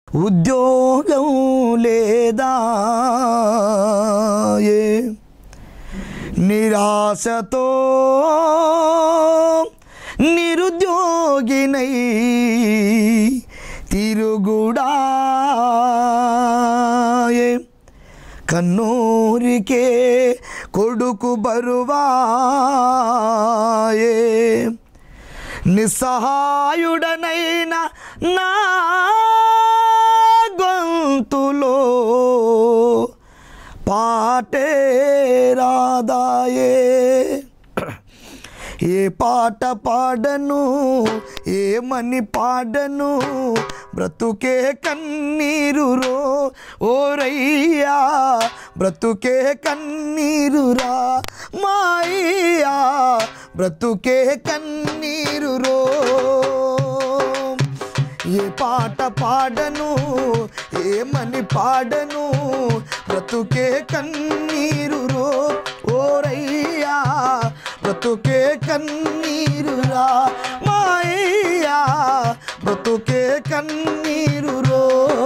ఉద్యోగం లేదా ఏ నిరాశతో నిరుద్యోగినై తిరుగుడాయే కన్నూరికే కొడుకు బరువాయే నిస్సహాయుడనైన నా గొంతులో పాటే రాదాయే ఏ పాట పాడను ఏమని పాడను బ్రతుకే కన్నీరు రో ఓరయ్యా బ్రతుకే కన్నీరు రా మాయ్యా బ్రతుకే కన్నీరు రో ఏ పాట పాడను ఏమని పాడను బ్రతుకే కన్నీరు రో ఓరయ్యా బ్రతుకే కన్నీరు రా మాయ్యా బ్రతుకే కన్నీరు రో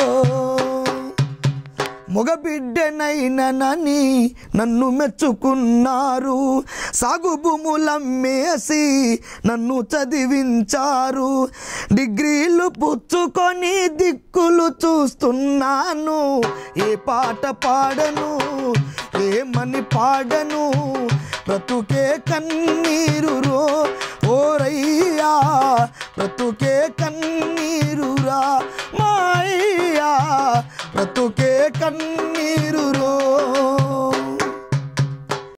మగబిడ్డనైననని నన్ను మెచ్చుకున్నారు సాగు భూములమ్మేసి నన్ను చదివించారు డిగ్రీలు పుచ్చుకొని దిక్కులు చూస్తున్నాను ఏ పాట పాడను ఏమని పాడను బ్రతుకే కన్నీరు రో ఓరయ్యా బ్రతుకే కన్నీరు రా మాయ్యా బ్రతుకే కన్నీరు రో